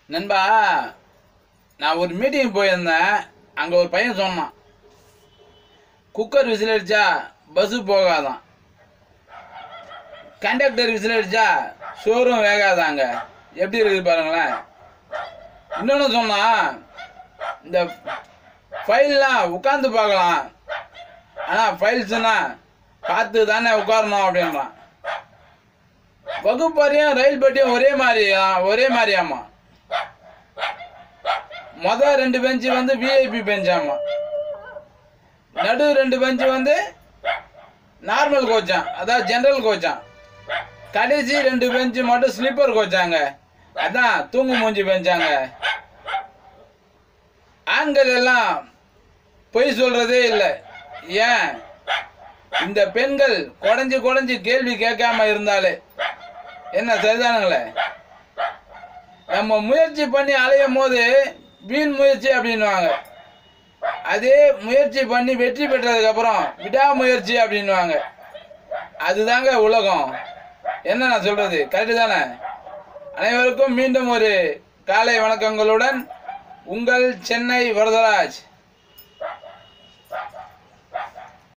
நண்பா நான் ஒரு மீட்டிங் போயிருந்தேன் அங்கே ஒரு பையன் சொன்னான் குக்கர் விசில் அடிச்சா பஸ்ஸு போகாதான் கண்டக்டர் விசில் அடிச்சா சோறும் வேகாதாங்க எப்படி இருக்குது பாருங்களேன் இன்னொன்று சொன்னான் இந்த ஃபைல்லாம் உட்காந்து பார்க்கலாம் ஆனால் ஃபைல்ஸ்னா பார்த்து தானே உட்காரணும் அப்படின்றான் வகுப்பறையும் ரயில் பெட்டியும் ஒரே மாதிரி ஒரே மாதிரியாமா மொதல் ரெண்டு பெஞ்சு வந்து விஐபி பெஞ்சாமா நடு ரெண்டு பெஞ்சு வந்து நார்மல் கோச்சான் அதாவது ஜெனரல் கோச்சான் கடைசி ரெண்டு பெஞ்சு மட்டும் ஸ்லீப்பர் கோச்சாங்க அதான் தூங்கு மூஞ்சி பெஞ்சாங்க ஆண்கள் எல்லாம் பொய் சொல்றதே இல்லை ஏன் இந்த பெண்கள் குடஞ்சு குடஞ்சு கேள்வி கேட்காம இருந்தாலே என்ன சரிதானுங்களே நம்ம முயற்சி பண்ணி அலையும் போது வீண் முயற்சி அப்படின்வாங்க அதே முயற்சி பண்ணி வெற்றி பெற்றதுக்கு அப்புறம் விடாமுயற்சி அப்படின்வாங்க அதுதாங்க உலகம் என்ன நான் சொல்றது கரெக்டு தானே அனைவருக்கும் மீண்டும் ஒரு காலை வணக்கங்களுடன் உங்கள் சென்னை வரதராஜ்